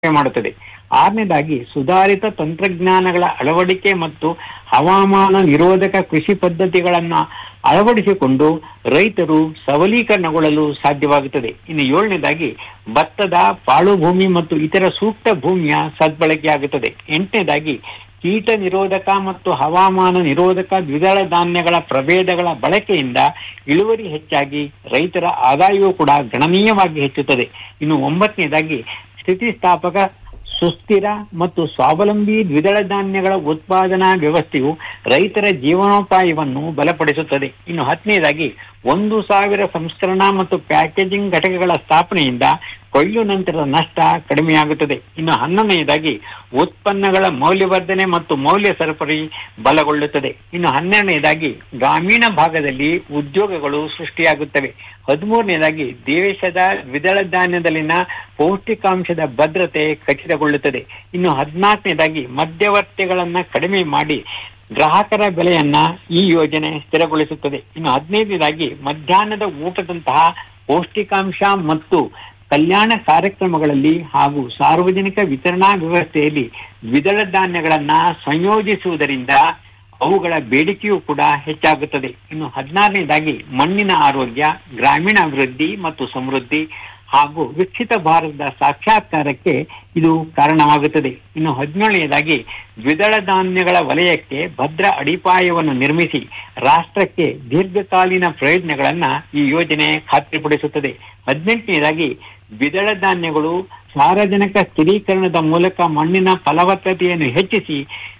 ಮಾಡುತ್ತದೆ ಆರನೇದಾಗಿ ಸುಧಾರಿತ ತಂತ್ರಜ್ಞಾನಗಳ ಅಳವಡಿಕೆ ಮತ್ತು ಹವಾಮಾನ ನಿರೋಧಕ ಕೃಷಿ ಪದ್ಧತಿಗಳನ್ನ ಅಳವಡಿಸಿಕೊಂಡು ರೈತರು ಸಬಲೀಕರಣಗೊಳ್ಳಲು ಸಾಧ್ಯವಾಗುತ್ತದೆ ಇನ್ನು ಏಳನೇದಾಗಿ ಭತ್ತದ ಪಾಳು ಭೂಮಿ ಮತ್ತು ಇತರ ಸೂಕ್ತ ಭೂಮಿಯ ಸದ್ಬಳಕೆಯಾಗುತ್ತದೆ ಎಂಟನೇದಾಗಿ ಕೀಟ ನಿರೋಧಕ ಮತ್ತು ಹವಾಮಾನ ನಿರೋಧಕ ದ್ವಿದಳ ಧಾನ್ಯಗಳ ಪ್ರಭೇದಗಳ ಬಳಕೆಯಿಂದ ಇಳುವರಿ ಹೆಚ್ಚಾಗಿ ರೈತರ ಆದಾಯವೂ ಕೂಡ ಗಣನೀಯವಾಗಿ ಹೆಚ್ಚುತ್ತದೆ ಇನ್ನು ಒಂಬತ್ತನೇದಾಗಿ ಸ್ಥಿತಿಸ್ಥಾಪಕ ಸುಸ್ಥಿರ ಮತ್ತು ಸ್ವಾವಲಂಬಿ ದ್ವಿದಳ ಧಾನ್ಯಗಳ ಉತ್ಪಾದನಾ ವ್ಯವಸ್ಥೆಯು ರೈತರ ಜೀವನೋಪಾಯವನ್ನು ಬಲಪಡಿಸುತ್ತದೆ ಇನ್ನು ಹತ್ತನೇದಾಗಿ ಒಂದು ಸಾವಿರ ಸಂಸ್ಕರಣಾ ಮತ್ತು ಪ್ಯಾಕೇಜಿಂಗ್ ಘಟಕಗಳ ಸ್ಥಾಪನೆಯಿಂದ ಕೊಯ್ಲು ನಂತರದ ನಷ್ಟ ಕಡಿಮೆಯಾಗುತ್ತದೆ ಇನ್ನು ಹನ್ನೊಂದನೇದಾಗಿ ಉತ್ಪನ್ನಗಳ ಮೌಲ್ಯವರ್ಧನೆ ಮತ್ತು ಮೌಲ್ಯ ಸರಪಳಿ ಬಲಗೊಳ್ಳುತ್ತದೆ ಇನ್ನು ಹನ್ನೆರಡನೇದಾಗಿ ಗ್ರಾಮೀಣ ಭಾಗದಲ್ಲಿ ಉದ್ಯೋಗಗಳು ಸೃಷ್ಟಿಯಾಗುತ್ತವೆ ಹದಿಮೂರನೇದಾಗಿ ದೇಶದ ದ್ವಿದಳ ಧಾನ್ಯದಲ್ಲಿನ ಪೌಷ್ಟಿಕಾಂಶದ ಭದ್ರತೆ ಖಚಿತಗೊಳ್ಳುತ್ತದೆ ಇನ್ನು ಹದಿನಾಲ್ಕನೇದಾಗಿ ಮಧ್ಯವರ್ತಿಗಳನ್ನ ಕಡಿಮೆ ಮಾಡಿ ಗ್ರಾಹಕರ ಬೆಲೆಯನ್ನ ಈ ಯೋಜನೆ ಸ್ಥಿರಗೊಳಿಸುತ್ತದೆ ಇನ್ನು ಹದಿನೈದನೇದಾಗಿ ಮಧ್ಯಾಹ್ನದ ಊಟದಂತಹ ಪೌಷ್ಟಿಕಾಂಶ ಮತ್ತು ಕಲ್ಯಾಣ ಕಾರ್ಯಕ್ರಮಗಳಲ್ಲಿ ಹಾಗೂ ಸಾರ್ವಜನಿಕ ವಿತರಣಾ ವ್ಯವಸ್ಥೆಯಲ್ಲಿ ದ್ವಿದಳ ಧಾನ್ಯಗಳನ್ನ ಸಂಯೋಜಿಸುವುದರಿಂದ ಅವುಗಳ ಬೇಡಿಕೆಯೂ ಕೂಡ ಹೆಚ್ಚಾಗುತ್ತದೆ ಇನ್ನು ಹದಿನಾರನೇದಾಗಿ ಮಣ್ಣಿನ ಆರೋಗ್ಯ ಗ್ರಾಮೀಣ ಅಭಿವೃದ್ಧಿ ಮತ್ತು ಸಮೃದ್ಧಿ ಹಾಗೂ ವಿಕಸಿತ ಭಾರತದ ಸಾಕ್ಷಾತ್ಕಾರಕ್ಕೆ ಇದು ಕಾರಣವಾಗುತ್ತದೆ ಇನ್ನು ಹದಿನೇಳನೇದಾಗಿ ದ್ವಿದಳ ಧಾನ್ಯಗಳ ವಲಯಕ್ಕೆ ಭದ್ರ ಅಡಿಪಾಯವನ್ನು ನಿರ್ಮಿಸಿ ರಾಷ್ಟ್ರಕ್ಕೆ ದೀರ್ಘಕಾಲೀನ ಪ್ರಯೋಜನಗಳನ್ನ ಈ ಯೋಜನೆ ಖಾತ್ರಿಪಡಿಸುತ್ತದೆ ಹದಿನೆಂಟನೇದಾಗಿ ದ್ವಿದಳ ಧಾನ್ಯಗಳು ಸಾರಜನಕ ಸ್ಥಿರೀಕರಣದ ಮೂಲಕ ಮಣ್ಣಿನ ಫಲವತ್ತತೆಯನ್ನು ಹೆಚ್ಚಿಸಿ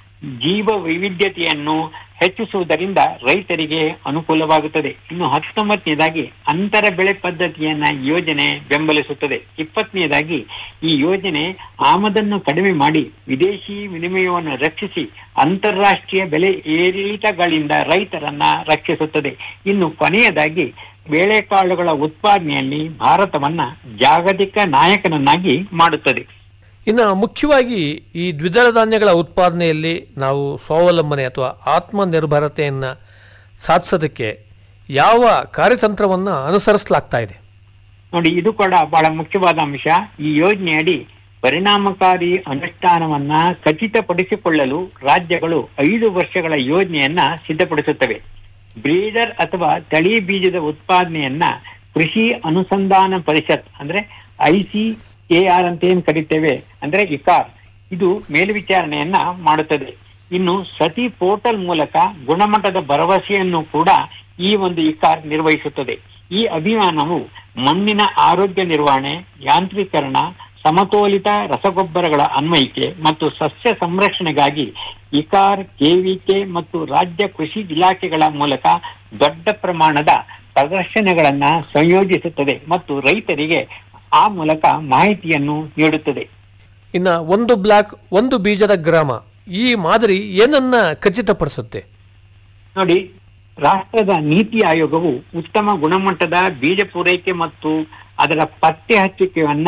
ಜೀವ ವೈವಿಧ್ಯತೆಯನ್ನು ಹೆಚ್ಚಿಸುವುದರಿಂದ ರೈತರಿಗೆ ಅನುಕೂಲವಾಗುತ್ತದೆ ಇನ್ನು ಹತ್ತೊಂಬತ್ತನೇದಾಗಿ ಅಂತರ ಬೆಳೆ ಪದ್ಧತಿಯನ್ನ ಈ ಯೋಜನೆ ಬೆಂಬಲಿಸುತ್ತದೆ ಇಪ್ಪತ್ತನೇದಾಗಿ ಈ ಯೋಜನೆ ಆಮದನ್ನು ಕಡಿಮೆ ಮಾಡಿ ವಿದೇಶಿ ವಿನಿಮಯವನ್ನು ರಕ್ಷಿಸಿ ಅಂತಾರಾಷ್ಟ್ರೀಯ ಬೆಲೆ ಏರಿಳಿತಗಳಿಂದ ರೈತರನ್ನ ರಕ್ಷಿಸುತ್ತದೆ ಇನ್ನು ಕೊನೆಯದಾಗಿ ಬೇಳೆಕಾಳುಗಳ ಉತ್ಪಾದನೆಯಲ್ಲಿ ಭಾರತವನ್ನ ಜಾಗತಿಕ ನಾಯಕನನ್ನಾಗಿ ಮಾಡುತ್ತದೆ ಇನ್ನು ಮುಖ್ಯವಾಗಿ ಈ ದ್ವಿದಳ ಧಾನ್ಯಗಳ ಉತ್ಪಾದನೆಯಲ್ಲಿ ನಾವು ಸ್ವಾವಲಂಬನೆ ಅಥವಾ ಆತ್ಮನಿರ್ಭರತೆಯನ್ನು ಸಾಧಿಸೋದಕ್ಕೆ ಯಾವ ಕಾರ್ಯತಂತ್ರವನ್ನು ಅನುಸರಿಸಲಾಗ್ತಾ ಇದೆ ನೋಡಿ ಇದು ಕೂಡ ಬಹಳ ಮುಖ್ಯವಾದ ಅಂಶ ಈ ಯೋಜನೆಯಡಿ ಪರಿಣಾಮಕಾರಿ ಅನುಷ್ಠಾನವನ್ನ ಖಚಿತಪಡಿಸಿಕೊಳ್ಳಲು ರಾಜ್ಯಗಳು ಐದು ವರ್ಷಗಳ ಯೋಜನೆಯನ್ನ ಸಿದ್ಧಪಡಿಸುತ್ತವೆ ಬ್ರೀಡರ್ ಅಥವಾ ತಳಿ ಬೀಜದ ಉತ್ಪಾದನೆಯನ್ನ ಕೃಷಿ ಅನುಸಂಧಾನ ಪರಿಷತ್ ಅಂದ್ರೆ ಐಸಿ ಎಆರ್ ಅಂತ ಏನ್ ಕರಿತೇವೆ ಅಂದ್ರೆ ಇಕಾರ್ ಇದು ಮೇಲ್ವಿಚಾರಣೆಯನ್ನ ಮಾಡುತ್ತದೆ ಇನ್ನು ಸತಿ ಪೋರ್ಟಲ್ ಮೂಲಕ ಗುಣಮಟ್ಟದ ಭರವಸೆಯನ್ನು ಕೂಡ ಈ ಒಂದು ಇಕಾರ್ ನಿರ್ವಹಿಸುತ್ತದೆ ಈ ಅಭಿಯಾನವು ಮಣ್ಣಿನ ಆರೋಗ್ಯ ನಿರ್ವಹಣೆ ಯಾಂತ್ರೀಕರಣ ಸಮತೋಲಿತ ರಸಗೊಬ್ಬರಗಳ ಅನ್ವಯಿಕೆ ಮತ್ತು ಸಸ್ಯ ಸಂರಕ್ಷಣೆಗಾಗಿ ಇಕಾರ್ ಕೆವಿಕೆ ಮತ್ತು ರಾಜ್ಯ ಕೃಷಿ ಇಲಾಖೆಗಳ ಮೂಲಕ ದೊಡ್ಡ ಪ್ರಮಾಣದ ಪ್ರದರ್ಶನಗಳನ್ನ ಸಂಯೋಜಿಸುತ್ತದೆ ಮತ್ತು ರೈತರಿಗೆ ಆ ಮೂಲಕ ಮಾಹಿತಿಯನ್ನು ನೀಡುತ್ತದೆ ಇನ್ನು ಒಂದು ಬ್ಲಾಕ್ ಒಂದು ಬೀಜದ ಗ್ರಾಮ ಈ ಮಾದರಿ ಏನನ್ನ ಖಚಿತಪಡಿಸುತ್ತೆ ನೋಡಿ ರಾಷ್ಟ್ರದ ನೀತಿ ಆಯೋಗವು ಉತ್ತಮ ಗುಣಮಟ್ಟದ ಬೀಜ ಪೂರೈಕೆ ಮತ್ತು ಅದರ ಪತ್ತೆ ಹಚ್ಚಿಕೆಯನ್ನ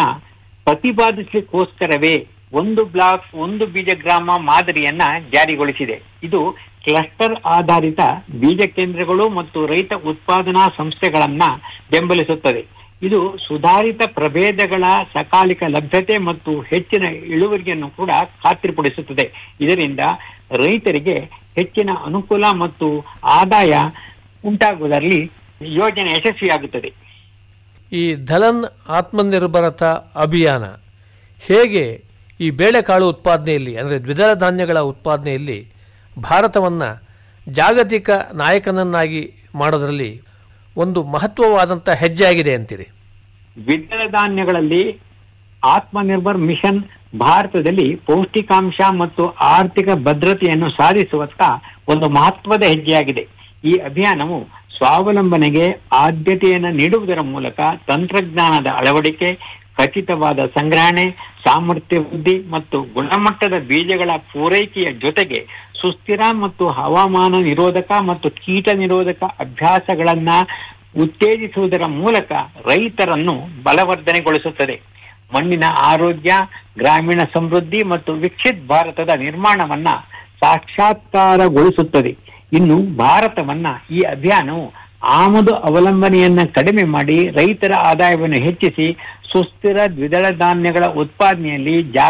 ಪ್ರತಿಪಾದಿಸಲಿಕ್ಕೋಸ್ಕರವೇ ಒಂದು ಬ್ಲಾಕ್ ಒಂದು ಬೀಜ ಗ್ರಾಮ ಮಾದರಿಯನ್ನ ಜಾರಿಗೊಳಿಸಿದೆ ಇದು ಕ್ಲಸ್ಟರ್ ಆಧಾರಿತ ಬೀಜ ಕೇಂದ್ರಗಳು ಮತ್ತು ರೈತ ಉತ್ಪಾದನಾ ಸಂಸ್ಥೆಗಳನ್ನ ಬೆಂಬಲಿಸುತ್ತದೆ ಇದು ಸುಧಾರಿತ ಪ್ರಭೇದಗಳ ಸಕಾಲಿಕ ಲಭ್ಯತೆ ಮತ್ತು ಹೆಚ್ಚಿನ ಇಳುವರಿಯನ್ನು ಕೂಡ ಖಾತ್ರಿಪಡಿಸುತ್ತದೆ ಇದರಿಂದ ರೈತರಿಗೆ ಹೆಚ್ಚಿನ ಅನುಕೂಲ ಮತ್ತು ಆದಾಯ ಉಂಟಾಗುವುದರಲ್ಲಿ ಯೋಜನೆ ಯಶಸ್ವಿಯಾಗುತ್ತದೆ ಈ ಧಲನ್ ಆತ್ಮನಿರ್ಭರತಾ ಅಭಿಯಾನ ಹೇಗೆ ಈ ಬೇಳೆಕಾಳು ಉತ್ಪಾದನೆಯಲ್ಲಿ ಅಂದರೆ ದ್ವಿದಳ ಧಾನ್ಯಗಳ ಉತ್ಪಾದನೆಯಲ್ಲಿ ಭಾರತವನ್ನು ಜಾಗತಿಕ ನಾಯಕನನ್ನಾಗಿ ಮಾಡೋದರಲ್ಲಿ ಒಂದು ಮಹತ್ವವಾದಂಥ ಹೆಜ್ಜೆ ಆಗಿದೆ ಅಂತೀರಿ ದ್ವಿದಳ ಧಾನ್ಯಗಳಲ್ಲಿ ಆತ್ಮನಿರ್ಭರ್ ಮಿಷನ್ ಭಾರತದಲ್ಲಿ ಪೌಷ್ಟಿಕಾಂಶ ಮತ್ತು ಆರ್ಥಿಕ ಭದ್ರತೆಯನ್ನು ಸಾಧಿಸುವತ್ತ ಒಂದು ಮಹತ್ವದ ಹೆಜ್ಜೆಯಾಗಿದೆ ಈ ಅಭಿಯಾನವು ಸ್ವಾವಲಂಬನೆಗೆ ಆದ್ಯತೆಯನ್ನು ನೀಡುವುದರ ಮೂಲಕ ತಂತ್ರಜ್ಞಾನದ ಅಳವಡಿಕೆ ಖಚಿತವಾದ ಸಂಗ್ರಹಣೆ ಸಾಮರ್ಥ್ಯ ವೃದ್ಧಿ ಮತ್ತು ಗುಣಮಟ್ಟದ ಬೀಜಗಳ ಪೂರೈಕೆಯ ಜೊತೆಗೆ ಸುಸ್ಥಿರ ಮತ್ತು ಹವಾಮಾನ ನಿರೋಧಕ ಮತ್ತು ಕೀಟ ನಿರೋಧಕ ಅಭ್ಯಾಸಗಳನ್ನ ಉತ್ತೇಜಿಸುವುದರ ಮೂಲಕ ರೈತರನ್ನು ಬಲವರ್ಧನೆಗೊಳಿಸುತ್ತದೆ ಮಣ್ಣಿನ ಆರೋಗ್ಯ ಗ್ರಾಮೀಣ ಸಮೃದ್ಧಿ ಮತ್ತು ವಿಕಸಿತ್ ಭಾರತದ ನಿರ್ಮಾಣವನ್ನ ಸಾಕ್ಷಾತ್ಕಾರಗೊಳಿಸುತ್ತದೆ ಇನ್ನು ಭಾರತವನ್ನ ಈ ಅಭಿಯಾನವು ಆಮದು ಅವಲಂಬನೆಯನ್ನ ಕಡಿಮೆ ಮಾಡಿ ರೈತರ ಆದಾಯವನ್ನು ಹೆಚ್ಚಿಸಿ ಸುಸ್ಥಿರ ದ್ವಿದಳ ಧಾನ್ಯಗಳ ಉತ್ಪಾದನೆಯಲ್ಲಿ ಜಾ